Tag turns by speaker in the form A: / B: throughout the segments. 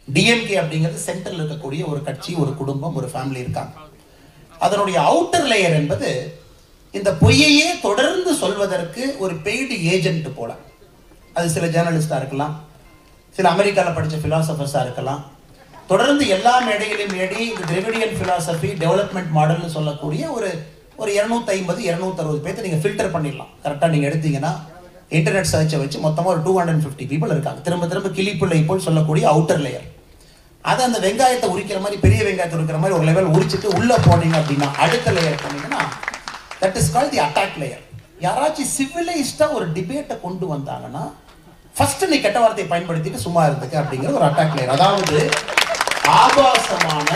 A: DMK அப்படிங்கிறது central இருக்கக்கூடிய ஒரு கட்சி ஒரு குடும்பம் ஒரு ஃபேமிலி இருக்காங்க அதனுடைய அவுட்டர் லேயர் என்பது இந்த பொய்யையே தொடர்ந்து சொல்வதற்கு ஒரு பெய்டு ஏஜென்ட் போல அது சில ஜேர்னலிஸ்டாக இருக்கலாம் சில அமெரிக்காவில் படித்த ஃபிலாசபர்ஸாக இருக்கலாம் தொடர்ந்து எல்லா மேடைகளையும் மேடி இந்த திராவிடியன் ஃபிலாசபி டெவலப்மெண்ட் மாடல்னு சொல்லக்கூடிய ஒரு ஒரு இரநூத்தி ஐம்பது இரநூத்தறுபது பேர்த்து நீங்கள் ஃபில்டர் பண்ணிடலாம் கரெக்டாக நீங்கள் எடுத்தீங்கன்னா இன்டர்நெட் சர்ச்சை வச்சு மொத்தமாக ஒரு டூ ஹண்ட்ரட் ஃபிஃப்டி பீப்புள் இருக்காங்க திரும்ப திரும்ப கிளிப்புள்ளை போல் சொல்லக்கூடிய அவுட்டர் லேயர் அதை அந்த வெங்காயத்தை உரிக்கிற மாதிரி பெரிய வெங்காயத்தை உரிக்கிற மாதிரி ஒரு லெவல் உரிச்சிட்டு உள்ளே போனீங்க அப்படின்னா அடுத்த லேயர் போனீங்கன்னா that is call the attack layer யாராச்சும் சிவிலைஸ்டாக ஒரு டிபேட்டை கொண்டு வந்தாங்கன்னா ஃபர்ஸ்ட் நீ கெட்ட வார்த்தையை பயன்படுத்திட்டு சும்மா இருந்துக்க அப்படிங்கிற ஒரு அட்டாக் லேயர் அதாவது ஆபாசமான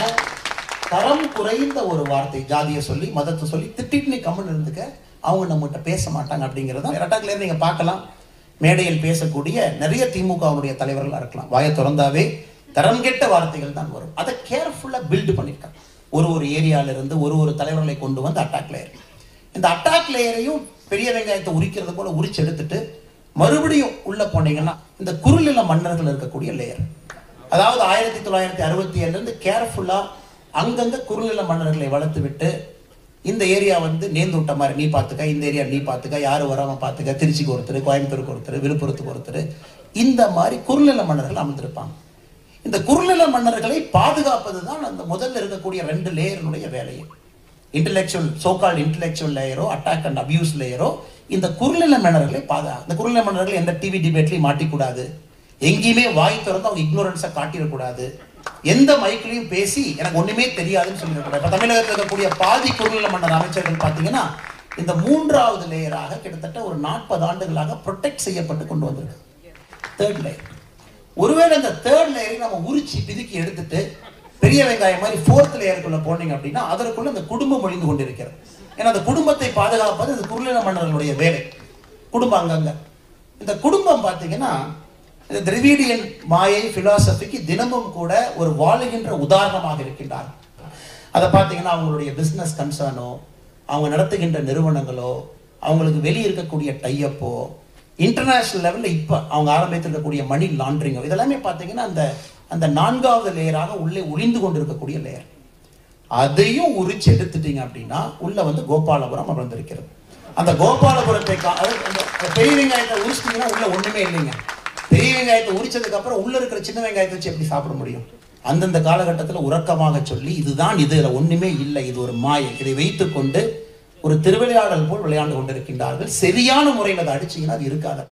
A: தரம் குறைந்த ஒரு வார்த்தை ஜாதியை சொல்லி மதத்தை சொல்லி திட்டிட்டு நீ கம்மன் இருந்துக்க அவங்க நம்மகிட்ட பேச மாட்டாங்க அப்படிங்கிறது தான் அட்டாக் லேயர் நீங்கள் பார்க்கலாம் மேடையில் பேசக்கூடிய நிறைய திமுகவுடைய தலைவர்களாக இருக்கலாம் வாயை திறந்தாவே தரம் கெட்ட வார்த்தைகள் தான் வரும் அதை கேர்ஃபுல்லாக பில்டு பண்ணியிருக்காங்க ஒரு ஒரு ஏரியால இருந்து ஒரு ஒரு தலைவர்களை கொண்டு வந்து அட்டாக் லேயர் இந்த அட்டாக் லேயரையும் பெரிய வெங்காயத்தை உரிக்கிறது போல உரிச்சு எடுத்துட்டு மறுபடியும் உள்ள போனீங்கன்னா இந்த குறுநில மன்னர்கள் இருக்கக்கூடிய லேயர் அதாவது ஆயிரத்தி தொள்ளாயிரத்தி அறுபத்தி ஏழுலேருந்து கேர்ஃபுல்லாக அங்கங்க குறுநில மன்னர்களை வளர்த்து விட்டு இந்த ஏரியா வந்து நேர்ந்து விட்ட மாதிரி நீ பார்த்துக்க இந்த ஏரியா நீ பார்த்துக்க யாரும் வராமல் பார்த்துக்க திருச்சிக்கு ஒருத்தர் கோயம்புத்தூருக்கு ஒருத்தர் விழுப்புரத்துக்கு ஒருத்தர் இந்த மாதிரி குறுநில மன்னர்கள் அமர்ந்திருப்பாங்க இந்த குறுநில மன்னர்களை பாதுகாப்பது தான் அந்த முதல்ல இருக்கக்கூடிய ரெண்டு லேயரினுடைய வேலையை இன்டெலெக்சுவல் சோகால் இன்டெலெக்சுவல் லேயரோ அட்டாக் அண்ட் அபியூஸ் லேயரோ இந்த குறுநில மன்னர்களை பாதுகா இந்த குறுநில மன்னர்கள் எந்த டிவி டிபேட்லையும் மாட்டிக்கூடாது எங்கேயுமே வாய் திறந்து அவங்க இக்னோரன்ஸை காட்டிடக்கூடாது எந்த மைக்கிலையும் பேசி எனக்கு ஒண்ணுமே தெரியாதுன்னு சொல்லிடக்கூடாது இப்போ தமிழகத்தில் இருக்கக்கூடிய பாதி குறுநில மன்னர் அமைச்சர்கள் பார்த்தீங்கன்னா இந்த மூன்றாவது லேயராக கிட்டத்தட்ட ஒரு நாற்பது ஆண்டுகளாக ப்ரொடெக்ட் செய்யப்பட்டு கொண்டு வந்திருக்கு தேர்ட் லேயர் ஒருவேளை இந்த தேர்ட் லேயரை நம்ம உரிச்சு பிதுக்கி எடுத்துட்டு பெரிய வெங்காயம் மாதிரி ஃபோர்த் லேயருக்குள்ள போனீங்க அப்படின்னா அதற்குள்ள இந்த குடும்பம் ஒழிந்து கொண்டிருக்கிறது ஏன்னா அந்த குடும்பத்தை பாதுகாப்பது இந்த குறுநில மன்னர்களுடைய வேலை குடும்பம் அங்கங்க இந்த குடும்பம் பார்த்தீங்கன்னா இந்த திரவிடியன் மாயை பிலாசபிக்கு தினமும் கூட ஒரு வாழுகின்ற உதாரணமாக இருக்கின்றார் அதை பார்த்தீங்கன்னா அவங்களுடைய பிஸ்னஸ் கன்சர்னோ அவங்க நடத்துகின்ற நிறுவனங்களோ அவங்களுக்கு வெளியே இருக்கக்கூடிய டைப்போ இன்டர்நேஷனல் லெவலில் இப்போ அவங்க ஆரம்பித்திருக்கக்கூடிய மணி லாண்ட்ரிங்கோ இதெல்லாமே பார்த்தீங்கன்னா அந்த அந்த நான்காவது லேயராக உள்ளே ஒளிந்து கொண்டிருக்கக்கூடிய லேயர் அதையும் உரிச்சு எடுத்துட்டீங்க அப்படின்னா உள்ள வந்து கோபாலபுரம் அமர்ந்திருக்கிறது அந்த கோபாலபுரத்தை கா- அதாவது அந்த பெரிய வெங்காயத்தை உரிச்சிட்டீங்கன்னா உள்ள ஒண்ணுமே இல்லைங்க பெரிய வெங்காயத்தை உரிச்சதுக்கு அப்புறம் உள்ள இருக்கிற சின்ன வெங்காயத்தை வச்சு எப்படி சாப்பிட முடியும் அந்தந்த காலகட்டத்தில் உறக்கமாக சொல்லி இதுதான் இது இதுல ஒண்ணுமே இல்லை இது ஒரு மாயை இதை வைத்துக்கொண்டு ஒரு திருவிளையாடல் போல் விளையாண்டு கொண்டிருக்கின்றார்கள் சரியான முறையில் அதை அடிச்சீங்கன்னா அது இருக்காது